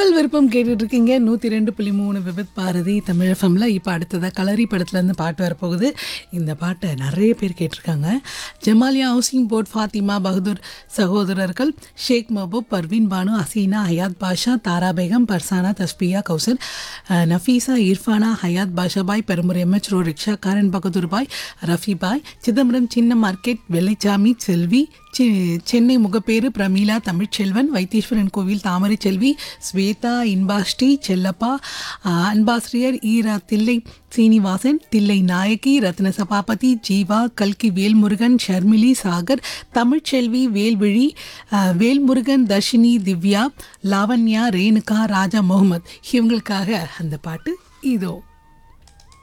உங்கள் விருப்பம் கேட்டுட்டு இருக்கீங்க நூற்றி ரெண்டு புள்ளி மூணு விபத் பாரதி தமிழ் எஃப்எம்ல இப்போ அடுத்ததாக கலரி படத்துலேருந்து பாட்டு வரப்போகுது இந்த பாட்டை நிறைய பேர் கேட்டிருக்காங்க ஜமாலியா ஹவுசிங் போர்ட் ஃபாத்திமா பகதூர் சகோதரர்கள் ஷேக் மஹபூப் பர்வீன் பானு ஹசீனா ஹயாத் பாஷா தாரா பேகம் பர்சானா தஸ்பியா கௌசர் அஹ், நஃபீசா இர்ஃபானா ஹயாத் பாஷாபாய் பெருமுறை எம்எச் ரோ ரிக்ஷா காரன் பகதூர் பாய் ரஃபி பாய் சிதம்பரம் சின்ன மார்க்கெட் வெள்ளைச்சாமி செல்வி செ- சென்னை முகப்பேறு பிரமீளா தமிழ்ச்செல்வன் வைத்தீஸ்வரன் கோவில் தாமரை செல்வி ஸ்வேதா இன்பாஸ்ரீ செல்லப்பா ஆஹ், அன்பாசிரியர் ஈரா தில்லை சீனிவாசன் தில்லை நாயகி ரத்ன சபாபதி ஜீவா கல்கி வேல்முருகன் ஷர்மிளி சாகர் தமிழ்ச்செல்வி வேல்விழி ஆஹ், வேல்முருகன் தர்ஷினி திவ்யா லாவண்யா ரேணுகா ராஜா முகமது இவங்களுக்காக அந்த பாட்டு இதோ